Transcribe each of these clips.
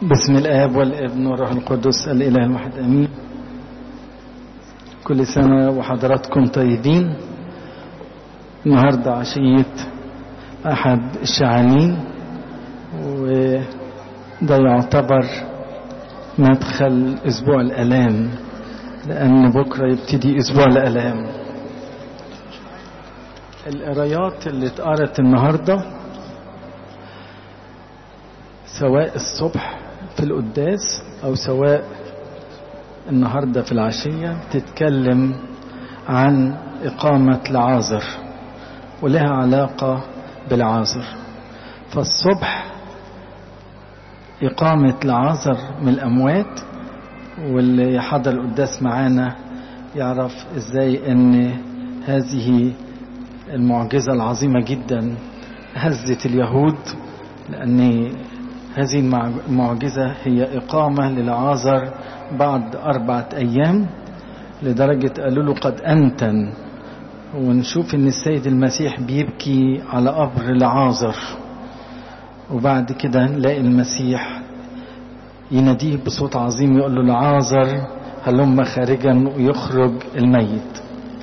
بسم الآب والابن والروح القدس الإله الواحد أمين كل سنة وحضراتكم طيبين النهاردة عشية أحد الشعانين وده يعتبر مدخل أسبوع الألام لأن بكرة يبتدي أسبوع الألام القرايات اللي اتقرت النهارده سواء الصبح في القداس او سواء النهارده في العشيه تتكلم عن اقامه لعازر ولها علاقه بالعازر فالصبح اقامه لعازر من الاموات واللي حضر القداس معانا يعرف ازاي ان هذه المعجزه العظيمه جدا هزت اليهود لان هذه المعجزة هي إقامة للعازر بعد أربعة أيام لدرجة قالوا له قد أنتن ونشوف إن السيد المسيح بيبكي على قبر لعازر وبعد كده نلاقي المسيح يناديه بصوت عظيم يقول له لعازر هلم خارجا ويخرج الميت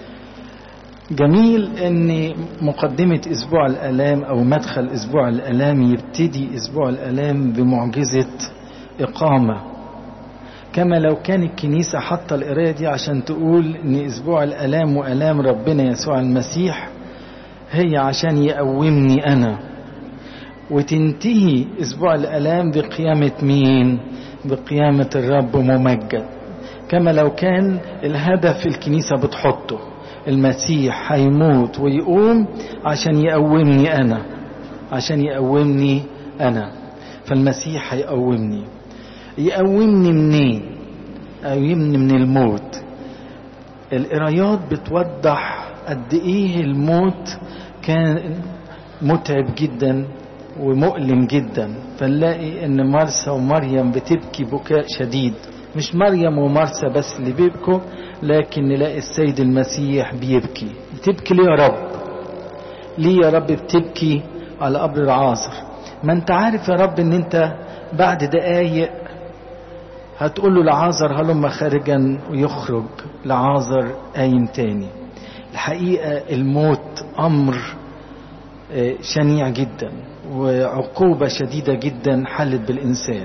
جميل ان مقدمة اسبوع الالام او مدخل اسبوع الالام يبتدي اسبوع الالام بمعجزة اقامة كما لو كان الكنيسة حاطة القراية دي عشان تقول ان اسبوع الالام والام ربنا يسوع المسيح هي عشان يقومني انا وتنتهي اسبوع الالام بقيامة مين بقيامة الرب ممجد كما لو كان الهدف الكنيسة بتحطه المسيح هيموت ويقوم عشان يقومني انا عشان يقومني انا فالمسيح هيقومني يقومني منين يقومني من الموت القرايات بتوضح قد ايه الموت كان متعب جدا ومؤلم جدا فنلاقي ان مرسى ومريم بتبكي بكاء شديد مش مريم ومرسى بس اللي بيبكوا لكن نلاقي السيد المسيح بيبكي بتبكي ليه يا رب ليه يا رب بتبكي على قبر العازر ما انت عارف يا رب ان انت بعد دقايق هتقول له لعازر هلم خارجا ويخرج لعازر قايم تاني الحقيقة الموت أمر شنيع جدا وعقوبة شديدة جدا حلت بالإنسان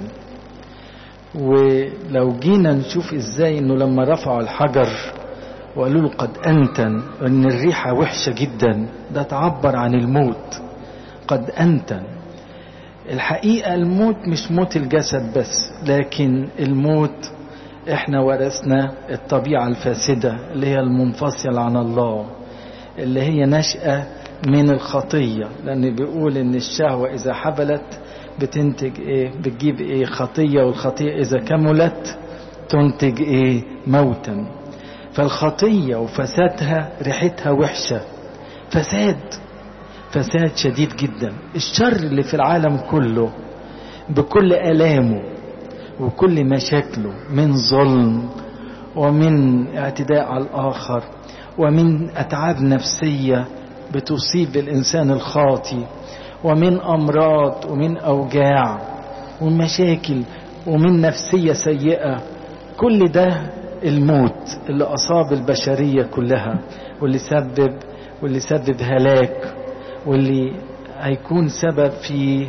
ولو جينا نشوف ازاي انه لما رفعوا الحجر وقالوا له قد انتن ان الريحه وحشه جدا ده تعبر عن الموت قد انتن الحقيقه الموت مش موت الجسد بس لكن الموت احنا ورثنا الطبيعه الفاسده اللي هي المنفصله عن الله اللي هي نشأة من الخطية لأن بيقول إن الشهوة إذا حبلت بتنتج ايه بتجيب ايه خطيه والخطيه اذا كملت تنتج ايه موتا فالخطيه وفسادها ريحتها وحشه فساد فساد شديد جدا الشر اللي في العالم كله بكل الامه وكل مشاكله من ظلم ومن اعتداء على الاخر ومن اتعاب نفسيه بتصيب الانسان الخاطي ومن امراض ومن اوجاع ومشاكل ومن نفسيه سيئه كل ده الموت اللي اصاب البشريه كلها واللي سبب واللي سبب هلاك واللي هيكون سبب في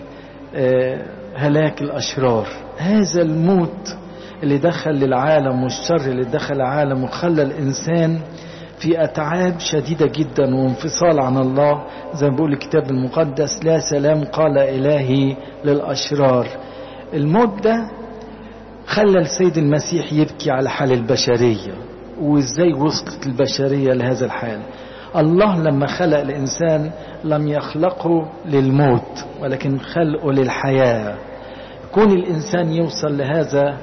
هلاك الاشرار هذا الموت اللي دخل للعالم والشر اللي دخل العالم وخلى الانسان في أتعاب شديدة جدا وانفصال عن الله زي ما بيقول الكتاب المقدس لا سلام قال إلهي للأشرار الموت ده خلى السيد المسيح يبكي على حال البشرية وإزاي وصلت البشرية لهذا الحال الله لما خلق الإنسان لم يخلقه للموت ولكن خلقه للحياة كون الإنسان يوصل لهذا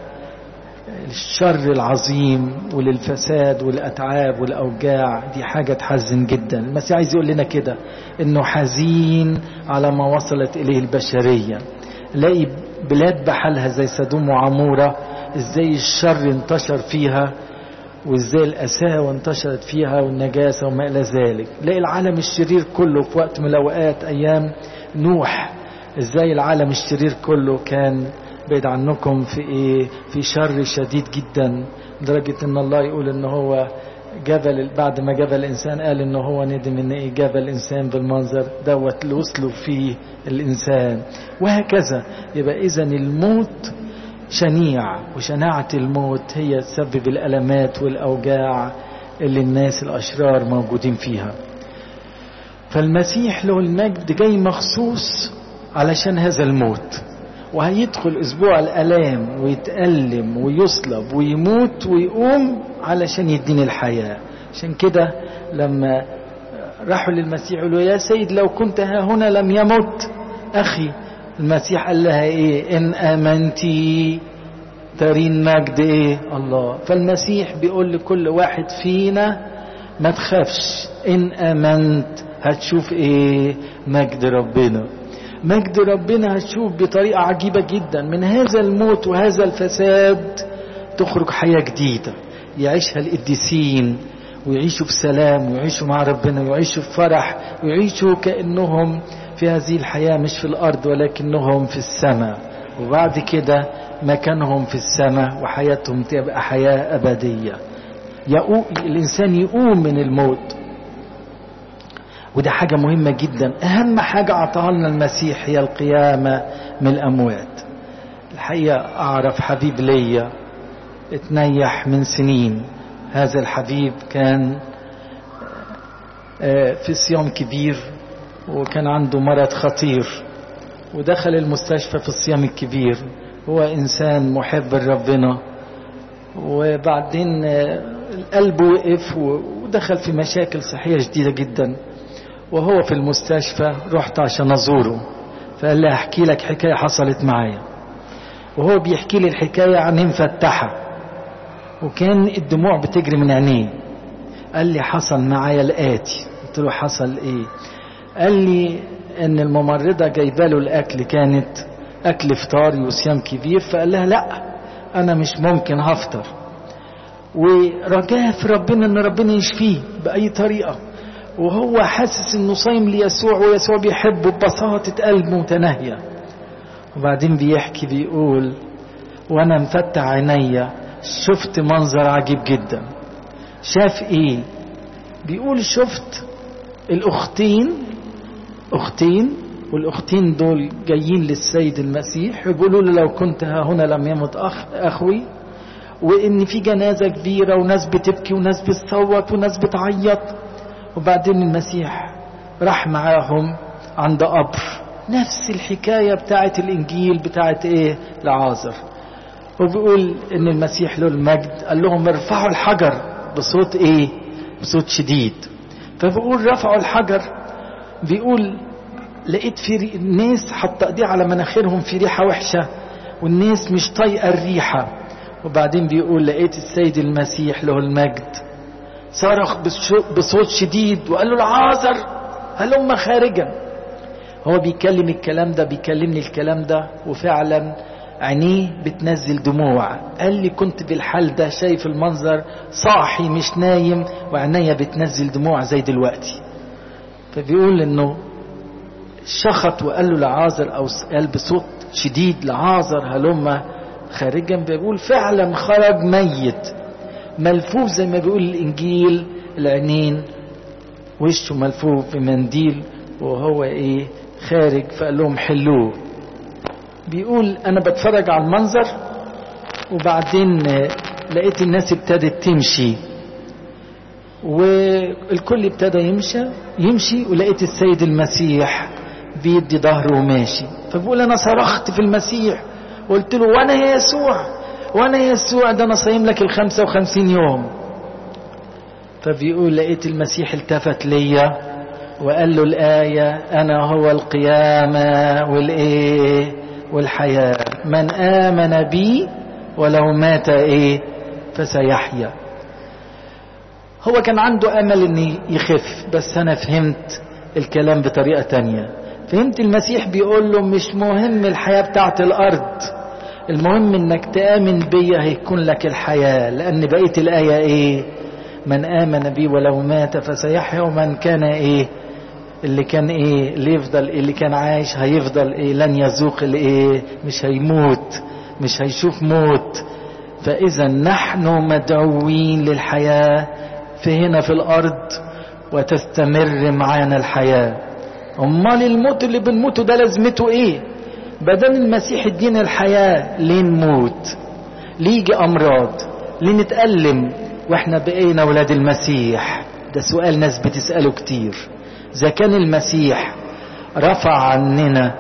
الشر العظيم وللفساد والأتعاب والأوجاع دي حاجة تحزن جدا المسيح عايز يقول لنا كده إنه حزين على ما وصلت إليه البشرية لاقي بلاد بحالها زي سدوم وعمورة إزاي الشر انتشر فيها وإزاي الأساوة انتشرت فيها والنجاسة وما إلى ذلك لاقي العالم الشرير كله في وقت من الأوقات أيام نوح إزاي العالم الشرير كله كان بعيد عنكم في ايه في شر شديد جدا لدرجة ان الله يقول ان هو جبل بعد ما جاب الانسان قال ان هو ندم ان ايه جاب الانسان بالمنظر دوت اللي وصلوا فيه الانسان وهكذا يبقى اذا الموت شنيع وشناعة الموت هي تسبب الالمات والاوجاع اللي الناس الاشرار موجودين فيها فالمسيح له المجد جاي مخصوص علشان هذا الموت وهيدخل اسبوع الالام ويتألم ويصلب ويموت ويقوم علشان يديني الحياة عشان كده لما راحوا للمسيح يقولوا يا سيد لو كنت ها هنا لم يمت اخي المسيح قال لها ايه ان امنتي ترين مجد ايه الله فالمسيح بيقول لكل واحد فينا ما تخافش ان امنت هتشوف ايه مجد ربنا مجد ربنا هتشوف بطريقة عجيبة جدا من هذا الموت وهذا الفساد تخرج حياة جديدة يعيشها القديسين ويعيشوا بسلام ويعيشوا مع ربنا ويعيشوا بفرح ويعيشوا كأنهم في هذه الحياة مش في الأرض ولكنهم في السماء وبعد كده مكانهم في السماء وحياتهم تبقى حياة أبدية يقوم الإنسان يقوم من الموت وده حاجة مهمة جدا أهم حاجة أعطاها لنا المسيح هي القيامة من الأموات الحقيقة أعرف حبيب ليا اتنيح من سنين هذا الحبيب كان في صيام كبير وكان عنده مرض خطير ودخل المستشفى في الصيام الكبير هو إنسان محب لربنا وبعدين القلب وقف ودخل في مشاكل صحية شديدة جدا وهو في المستشفى رحت عشان أزوره فقال لي أحكي لك حكاية حصلت معايا وهو بيحكي لي الحكاية عن مفتحة وكان الدموع بتجري من عينيه قال لي حصل معايا الآتي قلت له حصل إيه قال لي ان الممرضة جايبه له الاكل كانت اكل فطاري وصيام كبير فقال لها لا انا مش ممكن هفطر ورجاه في ربنا ان ربنا يشفيه باي طريقة وهو حاسس انه صايم ليسوع ويسوع بيحبه ببساطة قلب متناهية وبعدين بيحكي بيقول وانا مفتح عينيا شفت منظر عجيب جدا شاف ايه بيقول شفت الاختين اختين والاختين دول جايين للسيد المسيح يقولوا له لو كنت ها هنا لم يمت أخ اخوي وان في جنازة كبيرة وناس بتبكي وناس بتصوت وناس بتعيط وبعدين المسيح راح معاهم عند قبر نفس الحكاية بتاعت الانجيل بتاعت ايه لعازر وبيقول ان المسيح له المجد قال لهم ارفعوا الحجر بصوت ايه بصوت شديد فبيقول رفعوا الحجر بيقول لقيت في الناس حط ايديه على مناخيرهم في ريحه وحشه والناس مش طايقه الريحه وبعدين بيقول لقيت السيد المسيح له المجد صرخ بصوت شديد وقال له العازر هلم خارجا هو بيكلم الكلام ده بيكلمني الكلام ده وفعلا عينيه بتنزل دموع قال لي كنت بالحال ده شايف المنظر صاحي مش نايم وعينيا بتنزل دموع زي دلوقتي فبيقول انه شخط وقال له لعازر او قال بصوت شديد لعازر هلم خارجا بيقول فعلا خرج ميت ملفوف زي ما بيقول الانجيل العينين وشه ملفوف بمنديل وهو ايه خارج فقال لهم حلوه بيقول انا بتفرج على المنظر وبعدين لقيت الناس ابتدت تمشي والكل ابتدى يمشي يمشي ولقيت السيد المسيح بيدي ظهره وماشي فبقول انا صرخت في المسيح وقلت له وانا يا يسوع وانا يا يسوع ده انا صايم لك الخمسة وخمسين يوم فبيقول لقيت المسيح التفت ليا وقال له الآية أنا هو القيامة والإيه والحياة من آمن بي ولو مات إيه فسيحيا هو كان عنده أمل إن يخف بس أنا فهمت الكلام بطريقة تانية فهمت المسيح بيقول له مش مهم الحياة بتاعت الأرض المهم إنك تآمن بيا هيكون لك الحياة لأن بقية الآية إيه من آمن بي ولو مات فسيحيا ومن كان إيه اللي كان ايه اللي يفضل اللي كان عايش هيفضل ايه لن يذوق الايه مش هيموت مش هيشوف موت فإذا نحن مدعوين للحياة في هنا في الأرض وتستمر معانا الحياة أمال الموت اللي بنموته ده لازمته إيه بدل المسيح ادينا الحياة ليه نموت ليه يجي أمراض ليه نتألم وإحنا بقينا ولاد المسيح ده سؤال ناس بتسأله كتير إذا كان المسيح رفع عننا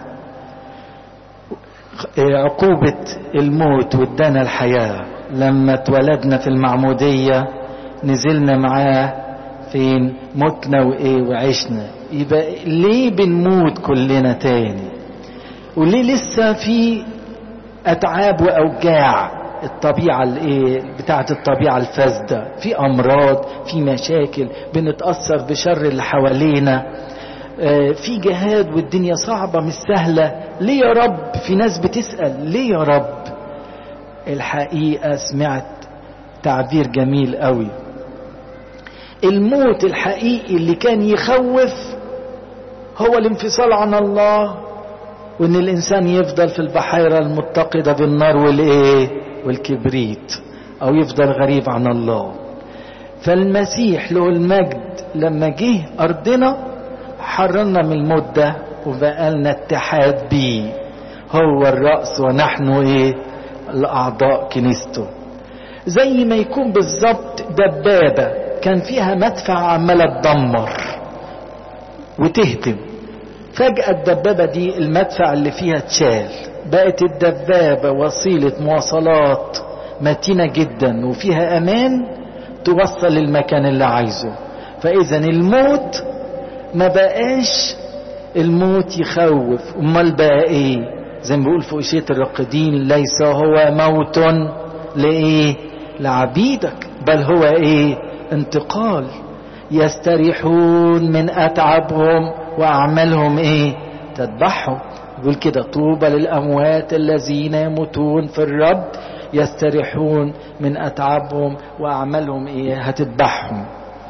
عقوبة الموت وادانا الحياة لما اتولدنا في المعمودية نزلنا معاه فين متنا وايه وعشنا يبقى ليه بنموت كلنا تاني وليه لسه في اتعاب واوجاع الطبيعة الايه بتاعت الطبيعة الفاسدة في امراض في مشاكل بنتأثر بشر اللي حوالينا في جهاد والدنيا صعبة مش سهلة ليه يا رب في ناس بتسأل ليه يا رب الحقيقة سمعت تعبير جميل قوي الموت الحقيقي اللي كان يخوف هو الانفصال عن الله وان الانسان يفضل في البحيرة المتقدة بالنار والايه والكبريت او يفضل غريب عن الله فالمسيح له المجد لما جه ارضنا حررنا من الموت ده وبقى لنا اتحاد بيه هو الرأس ونحن ايه الاعضاء كنيسته زي ما يكون بالظبط دبابة كان فيها مدفع عمالة تدمر وتهدم فجأة الدبابة دي المدفع اللي فيها اتشال بقت الدبابة وسيلة مواصلات متينة جدا وفيها امان توصل للمكان اللي عايزه فاذا الموت ما بقاش الموت يخوف امال بقى ايه زي ما بيقول في أشية الراقدين ليس هو موت لايه لعبيدك بل هو ايه انتقال يستريحون من اتعابهم واعمالهم ايه تذبحهم يقول كده طوبى للاموات الذين يموتون في الرب يستريحون من اتعابهم واعمالهم ايه هتذبحهم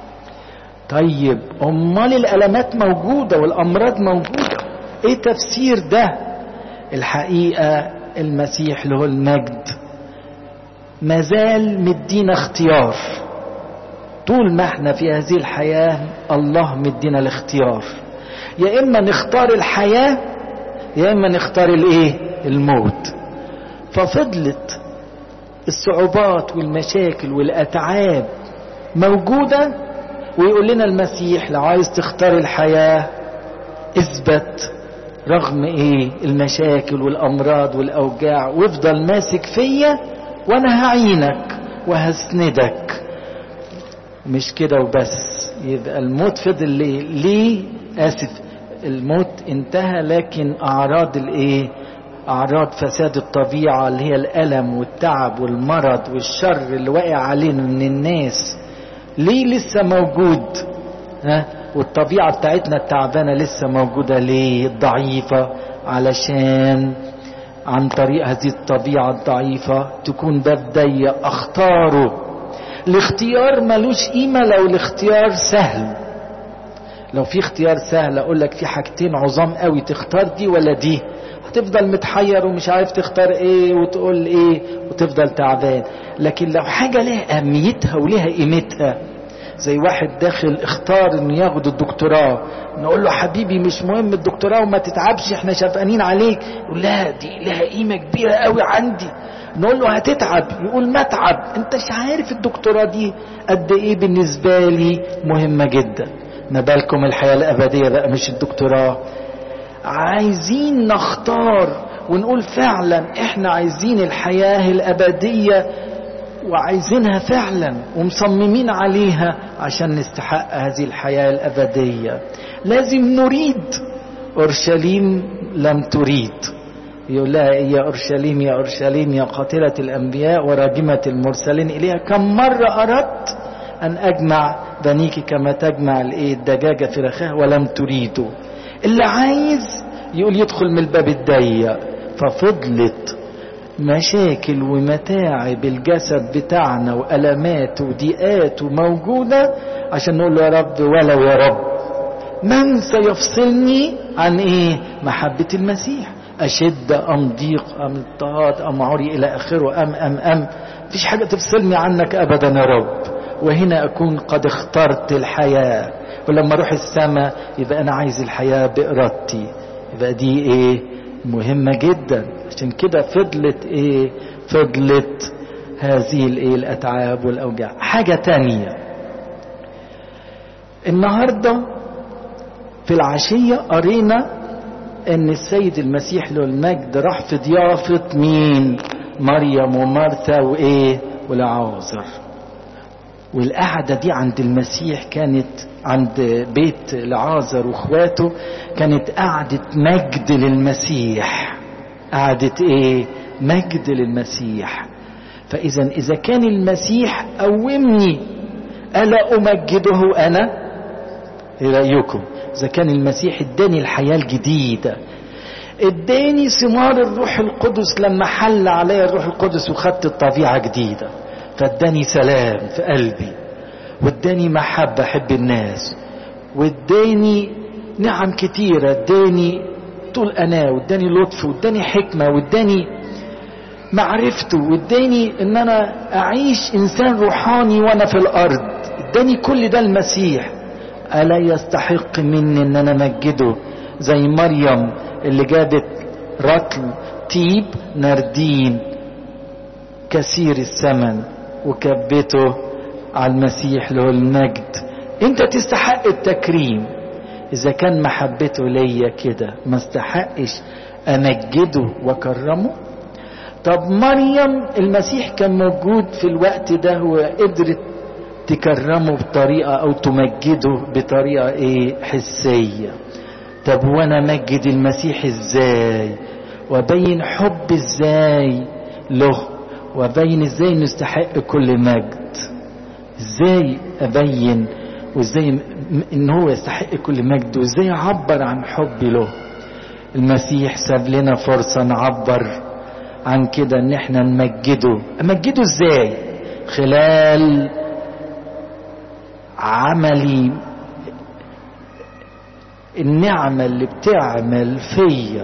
طيب امال الالمات موجوده والامراض موجوده ايه تفسير ده الحقيقه المسيح له المجد مازال مدينا اختيار طول ما احنا في هذه الحياه الله مدينا الاختيار يا اما نختار الحياه يا اما نختار الايه الموت ففضلت الصعوبات والمشاكل والاتعاب موجوده ويقول لنا المسيح لو عايز تختار الحياة اثبت رغم ايه المشاكل والامراض والاوجاع وافضل ماسك فيا وانا هعينك وهسندك مش كده وبس يبقى الموت فضل ليه ليه اسف الموت انتهى لكن اعراض الايه اعراض فساد الطبيعة اللي هي الالم والتعب والمرض والشر اللي واقع علينا من الناس ليه لسه موجود ها والطبيعة بتاعتنا التعبانة لسه موجودة ليه الضعيفة علشان عن طريق هذه الطبيعة الضعيفة تكون باب ضيق اختاره الاختيار ملوش قيمة لو الاختيار سهل لو في اختيار سهل اقول لك في حاجتين عظام قوي تختار دي ولا دي هتفضل متحير ومش عارف تختار ايه وتقول ايه وتفضل تعبان لكن لو حاجة لها اهميتها ولها قيمتها زي واحد داخل اختار انه ياخد الدكتوراه نقول له حبيبي مش مهم الدكتوراه وما تتعبش احنا شفقانين عليك يقول لا دي لها قيمة كبيرة قوي عندي نقول له هتتعب يقول ما اتعب انت مش عارف الدكتوراه دي قد ايه بالنسبة لي مهمة جدا ما بالكم الحياة الابدية بقى مش الدكتوراه عايزين نختار ونقول فعلا احنا عايزين الحياة الابدية وعايزينها فعلا ومصممين عليها عشان نستحق هذه الحياة الابدية لازم نريد اورشليم لم تريد يقول لها يا اورشليم يا اورشليم يا قاتلة الانبياء وراجمة المرسلين اليها كم مرة اردت ان اجمع بنيك كما تجمع الايه الدجاجة في رخاها ولم تريدوا اللي عايز يقول يدخل من الباب الضيق ففضلت مشاكل ومتاعب الجسد بتاعنا وألمات وضيقات موجودة عشان نقول له يا رب ولو يا رب من سيفصلني عن ايه محبة المسيح أشد أم ضيق أم اضطهاد أم عري إلى آخره أم أم أم مفيش حاجة تفصلني عنك أبدا يا رب وهنا أكون قد اخترت الحياة ولما أروح السماء يبقى أنا عايز الحياة بإرادتي يبقى دي إيه مهمة جدا عشان كده فضلت إيه فضلت هذه الإيه الأتعاب والأوجاع حاجة تانية النهاردة في العشية قرينا ان السيد المسيح له المجد راح في ضيافة مين مريم ومارثا وايه والعازر والقعدة دي عند المسيح كانت عند بيت العازر واخواته كانت قعدة مجد للمسيح قعدة ايه مجد للمسيح فاذا اذا كان المسيح قومني الا امجده انا ايه رايكم اذا كان المسيح اداني الحياه الجديده اداني ثمار الروح القدس لما حل عليا الروح القدس وخدت الطبيعه جديده فاداني سلام في قلبي واداني محبه احب الناس واداني نعم كتيره اداني طول انا واداني لطف واداني حكمه واداني معرفته واداني ان انا اعيش انسان روحاني وانا في الارض اداني كل ده المسيح ألا يستحق مني أن أنا أمجده زي مريم اللي جابت رطل تيب نردين كثير الثمن وكبته على المسيح له المجد انت تستحق التكريم اذا كان محبته ليا كده ما استحقش امجده واكرمه طب مريم المسيح كان موجود في الوقت ده وقدرت تكرمه بطريقة أو تمجده بطريقة إيه حسية طب وأنا مجد المسيح إزاي وأبين حب إزاي له وأبين إزاي نستحق كل مجد إزاي أبين وإزاي إن هو يستحق كل مجد وإزاي أعبر عن حبي له المسيح ساب لنا فرصة نعبر عن كده إن إحنا نمجده أمجده إزاي خلال عملي النعمة اللي بتعمل فيا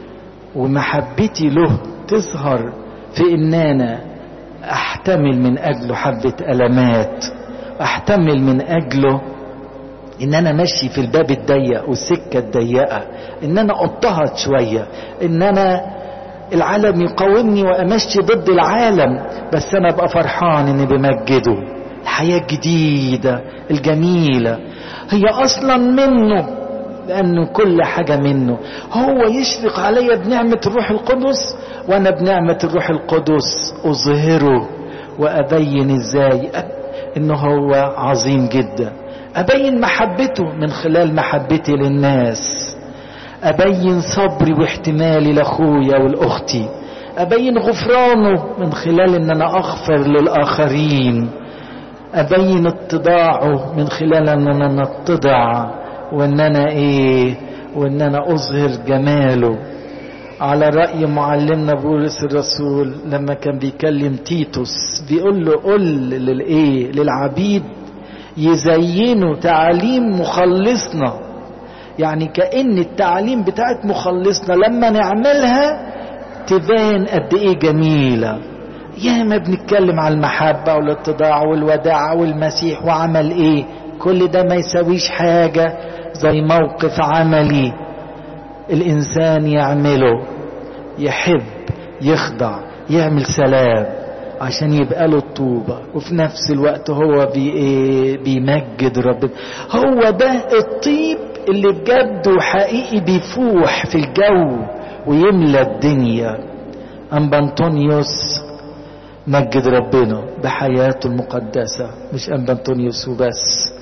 ومحبتي له تظهر في ان انا احتمل من اجله حبة المات احتمل من اجله ان انا ماشي في الباب الضيق والسكة الضيقة ان انا اضطهد شوية ان انا العالم يقاومني وامشي ضد العالم بس انا ابقى فرحان اني بمجده الحياة الجديدة الجميلة هي أصلا منه لأنه كل حاجة منه هو يشفق علي بنعمة الروح القدس وأنا بنعمة الروح القدس أظهره وأبين إزاي إنه هو عظيم جدا أبين محبته من خلال محبتي للناس أبين صبري واحتمالي لأخويا والأختي أبين غفرانه من خلال إن أنا أغفر للآخرين ابين اتضاعه من خلال ان انا نتضع وان انا ايه وان انا اظهر جماله على رأي معلمنا بولس الرسول لما كان بيكلم تيتوس بيقول له قل للايه للعبيد يزينوا تعاليم مخلصنا يعني كأن التعليم بتاعت مخلصنا لما نعملها تبان قد ايه جميله ياما بنتكلم على المحبة والاتضاع والوداع والمسيح وعمل ايه كل ده ما يسويش حاجة زي موقف عملي الانسان يعمله يحب يخضع يعمل سلام عشان يبقى له الطوبة وفي نفس الوقت هو بي ايه بيمجد ربنا هو ده الطيب اللي بجد وحقيقي بيفوح في الجو ويملى الدنيا أنبا أنطونيوس مجد ربنا بحياته المقدسة مش أنبا أنطونيوس وبس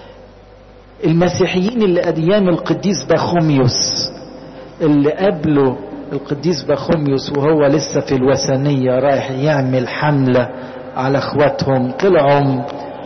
المسيحيين اللي أيام القديس باخوميوس اللي قبله القديس باخوميوس وهو لسه في الوثنية رايح يعمل حملة على اخواتهم طلعوا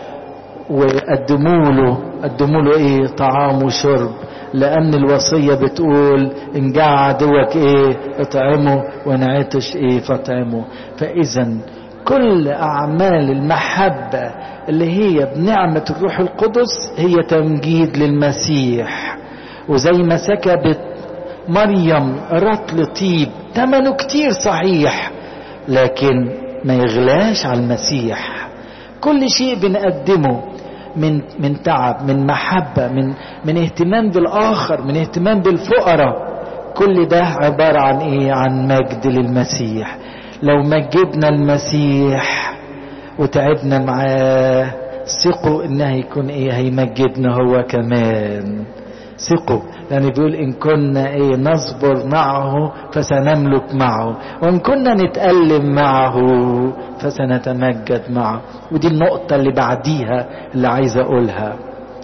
وقدموا له قدموا له ايه طعام وشرب لان الوصية بتقول ان جاع عدوك ايه اطعمه وان عطش ايه فاطعمه فاذا كل اعمال المحبة اللي هي بنعمة الروح القدس هي تمجيد للمسيح وزي ما سكبت مريم رطل طيب ثمنه كتير صحيح لكن ما يغلاش على المسيح كل شيء بنقدمه من من تعب من محبة من من اهتمام بالآخر من اهتمام بالفقراء كل ده عبارة عن ايه عن مجد للمسيح لو مجدنا المسيح وتعبنا معاه ثقوا انه هيكون ايه هيمجدنا هو كمان ثقوا لأن بيقول إن كنا إيه نصبر معه فسنملك معه وإن كنا نتألم معه فسنتمجد معه ودي النقطة اللي بعديها اللي عايز أقولها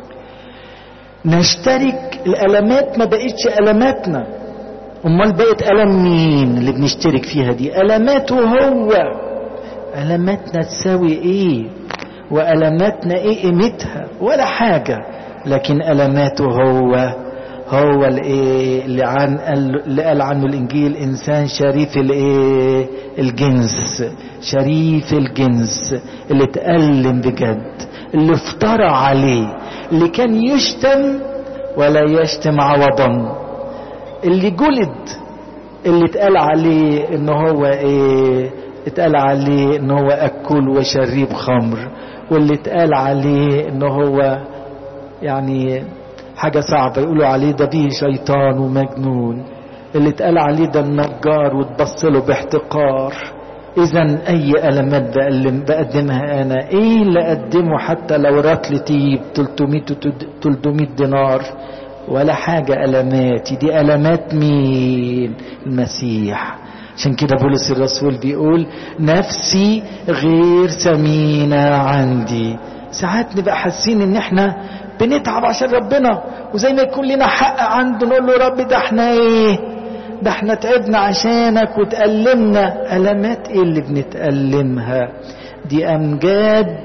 نشترك الألمات ما بقتش ألماتنا أمال بقت ألم مين اللي بنشترك فيها دي ألماته هو ألماتنا تساوي إيه وألماتنا إيه قيمتها ولا حاجة لكن ألماته هو هو الايه اللي عن اللي قال عنه الانجيل انسان شريف الايه الجنس شريف الجنس اللي اتألم بجد اللي افترى عليه اللي كان يشتم ولا يشتم عوضا اللي جلد اللي اتقال عليه ان هو ايه اتقال عليه ان هو اكل وشريب خمر واللي اتقال عليه ان هو يعني حاجة صعبة يقولوا عليه ده بيه شيطان ومجنون اللي اتقال عليه ده النجار وتبص له باحتقار اذا اي المات بقدمها انا ايه اللي اقدمه حتى لو راتلي تيب 300 300 دينار ولا حاجة ألماتي دي ألمات مين المسيح عشان كده بولس الرسول بيقول نفسي غير ثمينة عندي ساعات نبقى حاسين ان احنا بنتعب عشان ربنا وزي ما يكون لنا حق عنده نقول له رب ده احنا ايه ده احنا تعبنا عشانك وتألمنا ألمات ايه اللي بنتألمها دي أمجاد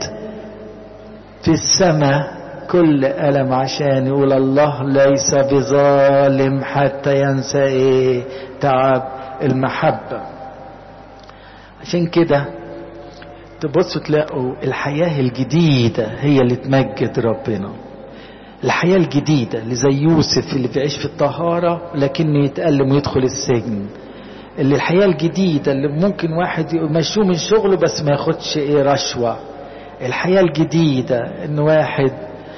في السماء كل ألم عشان يقول الله ليس بظالم حتى ينسى ايه تعب المحبة عشان كده تبصوا تلاقوا الحياة الجديدة هي اللي تمجد ربنا الحياة الجديدة اللي زي يوسف اللي بيعيش في الطهارة لكنه يتألم ويدخل السجن اللي الحياة الجديدة اللي ممكن واحد يمشوه من شغله بس ما ياخدش ايه رشوة الحياة الجديدة ان واحد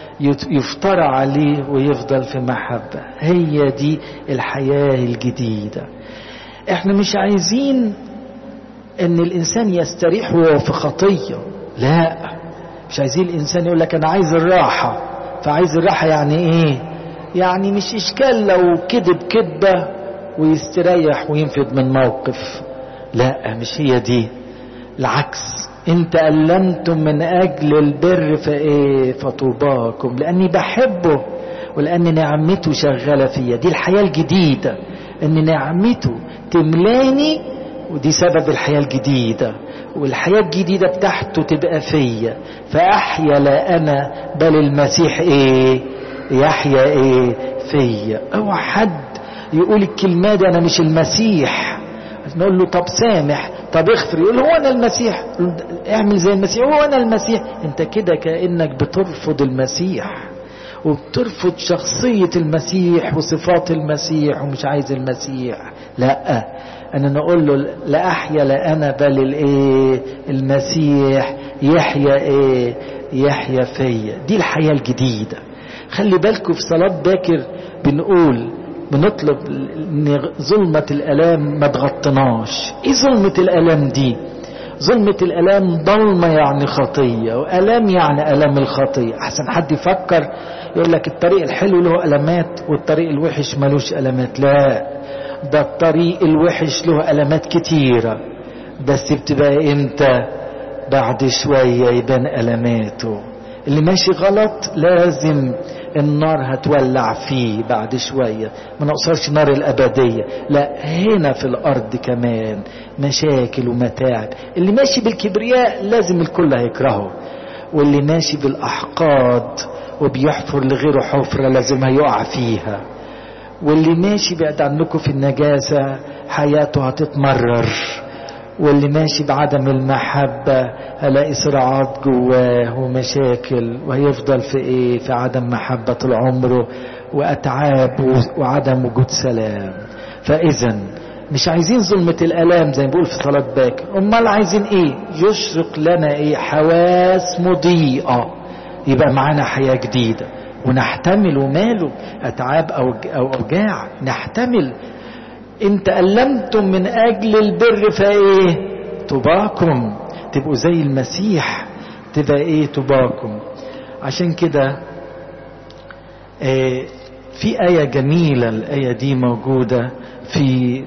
يفترى عليه ويفضل في محبة هي دي الحياة الجديدة احنا مش عايزين ان الانسان يستريح وهو في خطية لا مش عايزين الانسان يقول لك انا عايز الراحة فعايز الراحة يعني ايه يعني مش اشكال لو كذب كذبة ويستريح وينفذ من موقف لا مش هي دي العكس ان تألمتم من اجل البر فايه فطوباكم لاني بحبه ولان نعمته شغالة فيا دي الحياة الجديدة ان نعمته تملاني ودي سبب الحياة الجديدة والحياة الجديدة بتاعته تبقى فيا فأحيا لا أنا بل المسيح إيه يحيا إيه فيا أو حد يقول الكلمة دي أنا مش المسيح نقول له طب سامح طب اغفر يقول هو أنا المسيح اعمل زي المسيح هو أنا المسيح أنت كده كأنك بترفض المسيح وبترفض شخصية المسيح وصفات المسيح ومش عايز المسيح لا انا نقول له لا احيا لا انا بل الايه المسيح يحيا ايه يحيا فيا دي الحياه الجديده خلي بالكم في صلاه باكر بنقول بنطلب ان ظلمه الالام ما تغطناش ايه ظلمه الالام دي ظلمة الألام ضلمة يعني خطية وألام يعني ألام الخطية أحسن حد يفكر يقول لك الطريق الحلو له ألمات والطريق الوحش ملوش ألمات لا ده الطريق الوحش له ألمات كتيرة بس بتبقى امتى بعد شوية يبان ألماته اللي ماشي غلط لازم النار هتولع فيه بعد شوية ما نقصرش نار الأبدية لا هنا في الأرض كمان مشاكل ومتاعب اللي ماشي بالكبرياء لازم الكل هيكرهه واللي ماشي بالأحقاد وبيحفر لغيره حفرة لازم هيقع فيها واللي ماشي بعد عنكم في النجاسة حياته هتتمرر واللي ماشي بعدم المحبة هلاقي صراعات جواه ومشاكل وهيفضل في ايه في عدم محبة طول عمره واتعاب وعدم وجود سلام فاذا مش عايزين ظلمة الالام زي ما بيقول في صلاة باكر امال عايزين ايه يشرق لنا ايه حواس مضيئة يبقى معانا حياة جديدة ونحتمل وماله اتعاب او او اوجاع نحتمل ان تألمتم من اجل البر فايه طباكم تبقوا زي المسيح تبقى ايه طباكم عشان كده آه في آية جميلة الآية دي موجودة في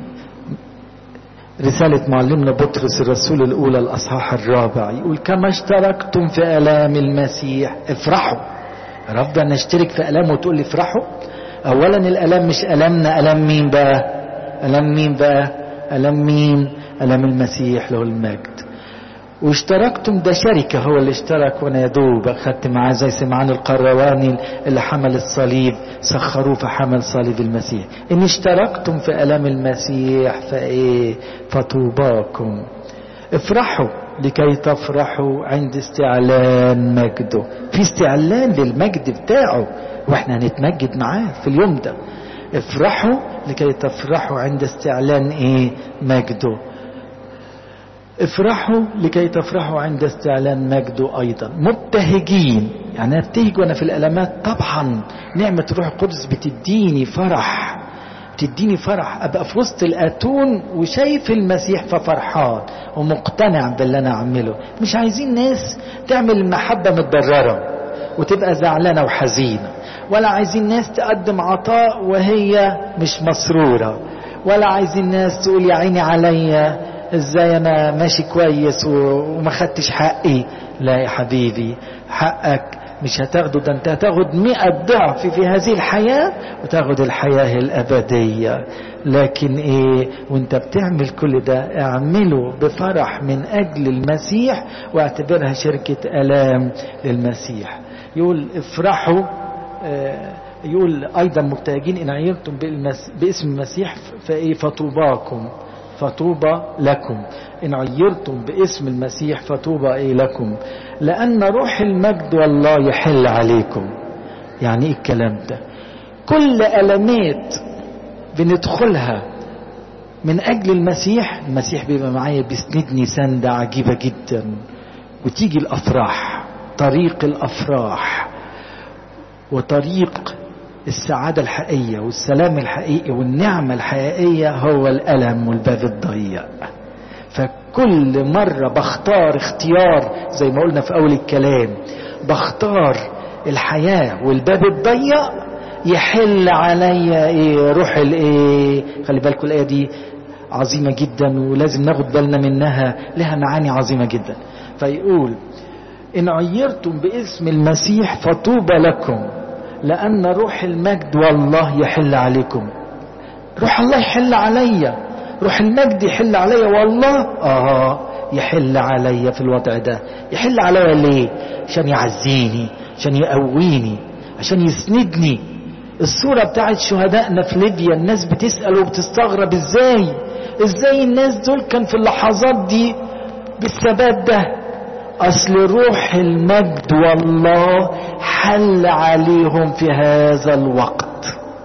رسالة معلمنا بطرس الرسول الأولى الأصحاح الرابع يقول كما اشتركتم في آلام المسيح افرحوا رفض أن نشترك في آلام وتقول لي افرحوا أولا الآلام مش آلامنا آلام مين بقى ألم مين بقى ألم مين ألم المسيح له المجد واشتركتم ده شركة هو اللي اشترك وانا يا دوب اخدت معاه زي سمعان القرواني اللي حمل الصليب سخروه فحمل صليب المسيح ان اشتركتم في الام المسيح فايه فطوباكم افرحوا لكي تفرحوا عند استعلان مجده في استعلان للمجد بتاعه واحنا هنتمجد معاه في اليوم ده افرحوا لكي تفرحوا عند استعلان ايه مجده افرحوا لكي تفرحوا عند استعلان مجده ايضا مبتهجين يعني ابتهج وانا في الالمات طبعا نعمة روح القدس بتديني فرح بتديني فرح ابقى في وسط الاتون وشايف المسيح ففرحان ومقتنع باللي انا اعمله مش عايزين ناس تعمل المحبة متضررة وتبقى زعلانة وحزينة ولا عايزين ناس تقدم عطاء وهي مش مسرورة ولا عايزين ناس تقول يا عيني عليا ازاي انا ماشي كويس وما خدتش حقي لا يا حبيبي حقك مش هتاخده ده انت هتاخد مئة ضعف في هذه الحياة وتاخد الحياة الأبدية لكن ايه وانت بتعمل كل ده اعمله بفرح من أجل المسيح واعتبرها شركة ألام للمسيح يقول افرحوا اه يقول أيضا مبتهجين إن عيرتم باسم المسيح فإيه فطوباكم فطوبى لكم إن عيرتم باسم المسيح فطوبى إيه لكم لأن روح المجد والله يحل عليكم يعني إيه الكلام ده كل ألمات بندخلها من أجل المسيح المسيح بيبقى معايا بيسندني سندة عجيبة جدا وتيجي الأفراح طريق الأفراح وطريق السعادة الحقيقية والسلام الحقيقي والنعمة الحقيقية هو الألم والباب الضيق فكل مرة بختار اختيار زي ما قلنا في أول الكلام بختار الحياة والباب الضيق يحل عليا ايه روح الايه خلي بالكم الايه دي عظيمة جدا ولازم ناخد بالنا منها لها معاني عظيمة جدا فيقول إن عيرتم باسم المسيح فطوبى لكم لأن روح المجد والله يحل عليكم روح الله يحل عليا روح المجد يحل عليا والله آه يحل عليا في الوضع ده يحل عليا ليه عشان يعزيني عشان يقويني عشان يسندني الصورة بتاعت شهدائنا في ليبيا الناس بتسأل وبتستغرب ازاي ازاي الناس دول كان في اللحظات دي بالثبات ده اصل روح المجد والله حل عليهم في هذا الوقت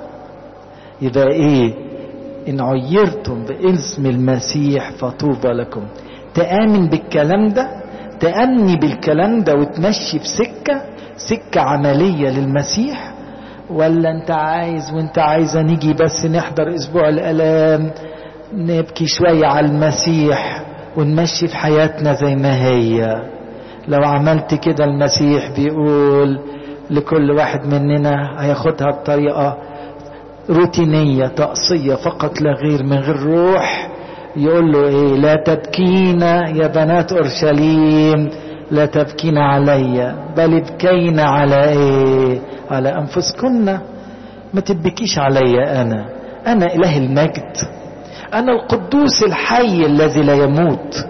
يبقى ايه ان عيرتم باسم المسيح فطوبى لكم تآمن بالكلام ده تأمني بالكلام ده وتمشي في سكة سكة عملية للمسيح ولا انت عايز وانت عايزة نيجي بس نحضر اسبوع الالام نبكي شوية على المسيح ونمشي في حياتنا زي ما هي لو عملت كده المسيح بيقول لكل واحد مننا هياخدها بطريقة روتينية طقسية فقط لا غير من غير روح يقول له ايه لا تبكين يا بنات اورشليم لا تبكين علي بل ابكين على ايه على انفسكن ما تبكيش علي انا انا اله المجد انا القدوس الحي الذي لا يموت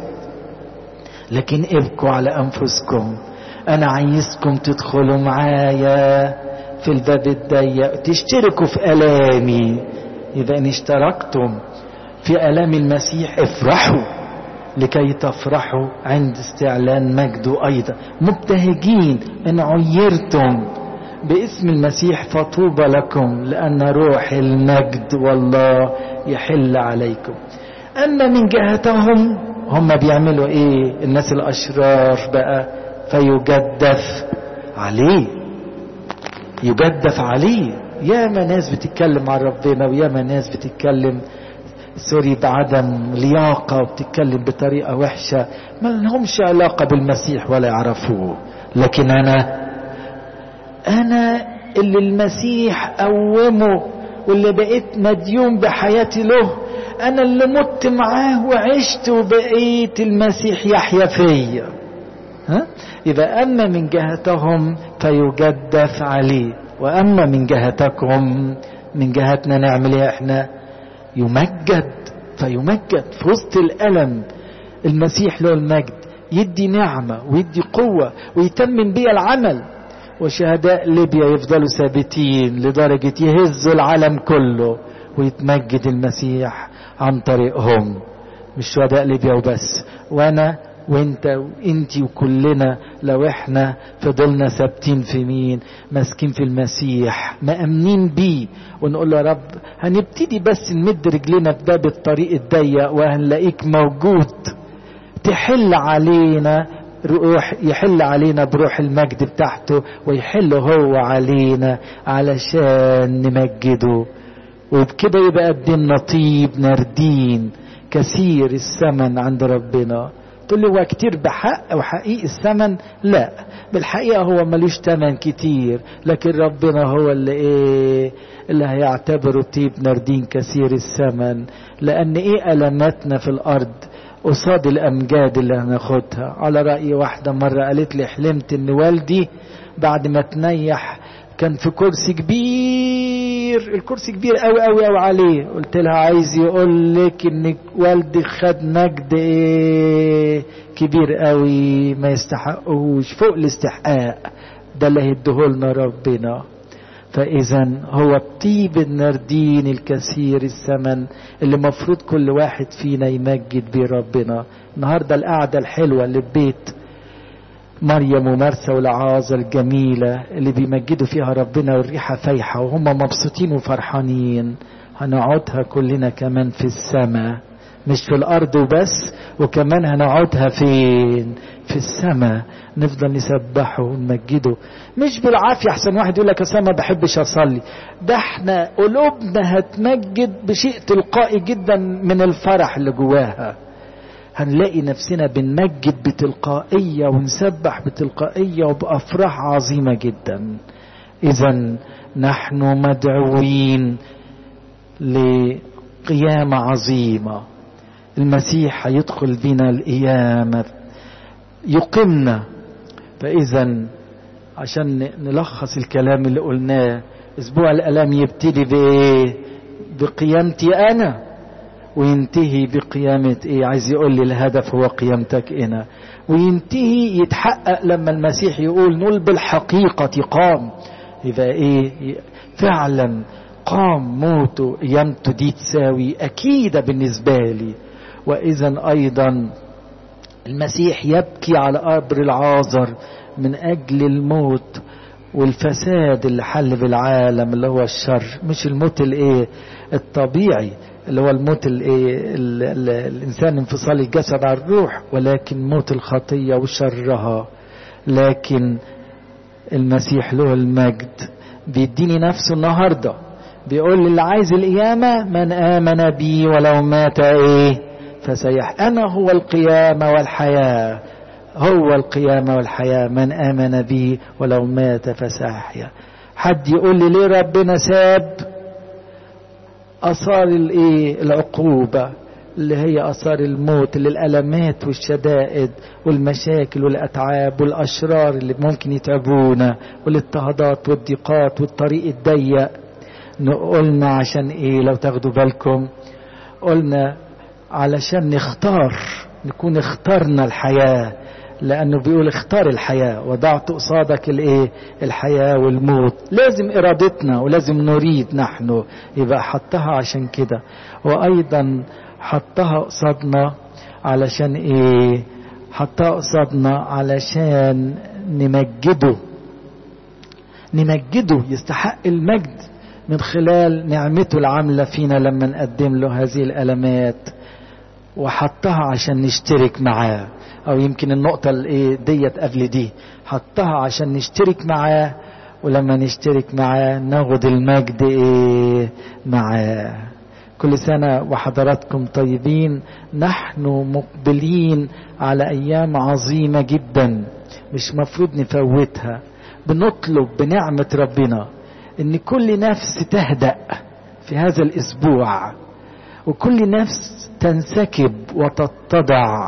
لكن ابكوا على انفسكم انا عايزكم تدخلوا معايا في الباب الضيق تشتركوا في الامي اذا ان اشتركتم في الام المسيح افرحوا لكي تفرحوا عند استعلان مجده أيضا مبتهجين إن عيرتم باسم المسيح فطوبى لكم لأن روح المجد والله يحل عليكم أما من جهتهم هم بيعملوا إيه الناس الأشرار بقى فيجدف عليه يجدف عليه ياما ناس بتتكلم عن ربنا وياما ناس بتتكلم سوري بعدم لياقة وبتتكلم بطريقة وحشة ما لهمش علاقة بالمسيح ولا يعرفوه لكن أنا أنا اللي المسيح قومه واللي بقيت مديون بحياتي له أنا اللي مت معاه وعشت وبقيت المسيح يحيا فيا ها؟ يبقى أما من جهتهم فيجدف عليه وأما من جهتكم من جهتنا نعمل ايه احنا يمجد فيمجد في وسط الألم المسيح له المجد يدي نعمة ويدي قوة ويتمم بيها العمل وشهداء ليبيا يفضلوا ثابتين لدرجة يهزوا العالم كله ويتمجد المسيح عن طريقهم مش شهداء ليبيا وبس وانا وانت وانتي وكلنا لو احنا فضلنا ثابتين في مين ماسكين في المسيح مأمنين بيه ونقول له يا رب هنبتدي بس نمد رجلنا في باب الطريق الضيق وهنلاقيك موجود تحل علينا روح يحل علينا بروح المجد بتاعته ويحل هو علينا علشان نمجده وبكده يبقى قدمنا طيب نردين كثير الثمن عند ربنا تقول لي هو كتير بحق وحقيقي الثمن لا بالحقيقة هو ملوش ثمن كتير لكن ربنا هو اللي ايه اللي هيعتبره طيب نردين كثير الثمن لان ايه ألماتنا في الارض قصاد الامجاد اللي هناخدها على رأي واحدة مرة قالت لي حلمت ان والدي بعد ما تنيح كان في كرسي كبير الكرسي كبير قوي قوي قوي عليه قلت لها عايز يقول لك ان والدي خد مجد ايه كبير قوي ما يستحقهوش فوق الاستحقاق ده اللي هيديهولنا ربنا فاذا هو الطيب النردين الكثير الثمن اللي مفروض كل واحد فينا يمجد بيه ربنا النهارده القعده الحلوه اللي في بيت مريم ومرسى والعازة الجميلة اللي بيمجدوا فيها ربنا والريحة فايحة وهم مبسوطين وفرحانين هنقعدها كلنا كمان في السماء مش في الأرض وبس وكمان هنقعدها فين في السماء نفضل نسبحه ونمجده مش بالعافية أحسن واحد يقول لك أصل ما بحبش أصلي ده احنا قلوبنا هتمجد بشيء تلقائي جدا من الفرح اللي جواها هنلاقي نفسنا بنمجد بتلقائية ونسبح بتلقائية وبأفراح عظيمة جدا إذا نحن مدعوين لقيامة عظيمة المسيح هيدخل بنا القيامة يقمنا فإذا عشان نلخص الكلام اللي قلناه أسبوع الألام يبتدي بإيه؟ بقيامتي أنا وينتهي بقيامة ايه عايز يقول لي الهدف هو قيامتك هنا وينتهي يتحقق لما المسيح يقول نقول بالحقيقة قام يبقى ايه فعلا قام موته قيامته دي تساوي اكيدة بالنسبة لي واذا ايضا المسيح يبكي على قبر العازر من اجل الموت والفساد اللي حل بالعالم اللي هو الشر مش الموت الايه الطبيعي اللي هو الموت الايه الانسان انفصال الجسد عن الروح ولكن موت الخطيه وشرها لكن المسيح له المجد بيديني نفسه النهارده بيقول لي اللي عايز القيامه من امن بي ولو مات ايه فسيح انا هو القيامه والحياه هو القيامه والحياه من امن بي ولو مات فسيحيا حد يقول لي ليه ربنا ساب اثار الايه العقوبه اللي هي اثار الموت اللي الالمات والشدائد والمشاكل والاتعاب والاشرار اللي ممكن يتعبونا والاضطهادات والضيقات والطريق الضيق قلنا عشان ايه لو تاخدوا بالكم قلنا علشان نختار نكون اخترنا الحياه لانه بيقول اختار الحياه وضعت قصادك الايه الحياه والموت لازم ارادتنا ولازم نريد نحن يبقى حطها عشان كده وايضا حطها قصادنا علشان ايه حطها قصادنا علشان نمجده نمجده يستحق المجد من خلال نعمته العاملة فينا لما نقدم له هذه الألمات وحطها عشان نشترك معاه أو يمكن النقطة الايه ديت قبل دي حطها عشان نشترك معاه ولما نشترك معاه ناخد المجد ايه معاه كل سنة وحضراتكم طيبين نحن مقبلين على أيام عظيمة جدا مش مفروض نفوتها بنطلب بنعمة ربنا ان كل نفس تهدأ في هذا الاسبوع وكل نفس تنسكب وتتضع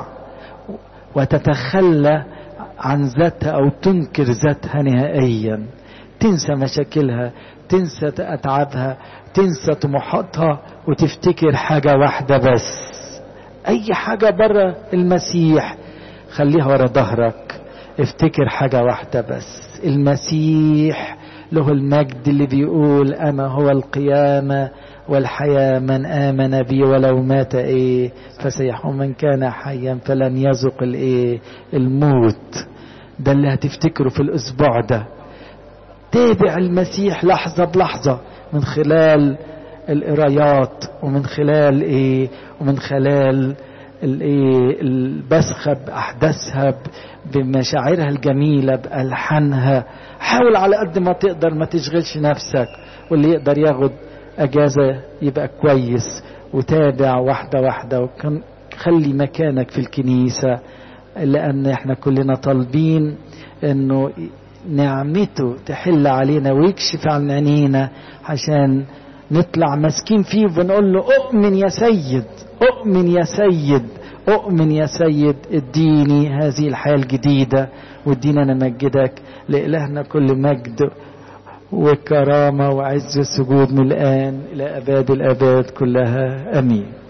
وتتخلى عن ذاتها او تنكر ذاتها نهائيا تنسى مشاكلها تنسى اتعابها تنسى طموحاتها وتفتكر حاجة واحدة بس اي حاجة بره المسيح خليها ورا ظهرك افتكر حاجة واحدة بس المسيح له المجد اللي بيقول أنا هو القيامة والحياة من آمن بي ولو مات إيه فسيحون من كان حيا فلن يذق الإيه الموت ده اللي هتفتكره في الأسبوع ده تابع المسيح لحظة بلحظة من خلال القرايات ومن خلال إيه ومن خلال الايه البسخه باحداثها بمشاعرها الجميله بالحانها حاول على قد ما تقدر ما تشغلش نفسك واللي يقدر ياخد اجازه يبقى كويس وتابع واحده واحده وكان خلي مكانك في الكنيسه لان احنا كلنا طالبين انه نعمته تحل علينا ويكشف عن عينينا عشان نطلع ماسكين فيه وبنقول له اؤمن يا سيد اؤمن يا سيد اؤمن يا سيد اديني هذه الحياة الجديدة وادينا نمجدك لإلهنا كل مجد وكرامة وعز السجود من الآن إلى أباد الأباد كلها أمين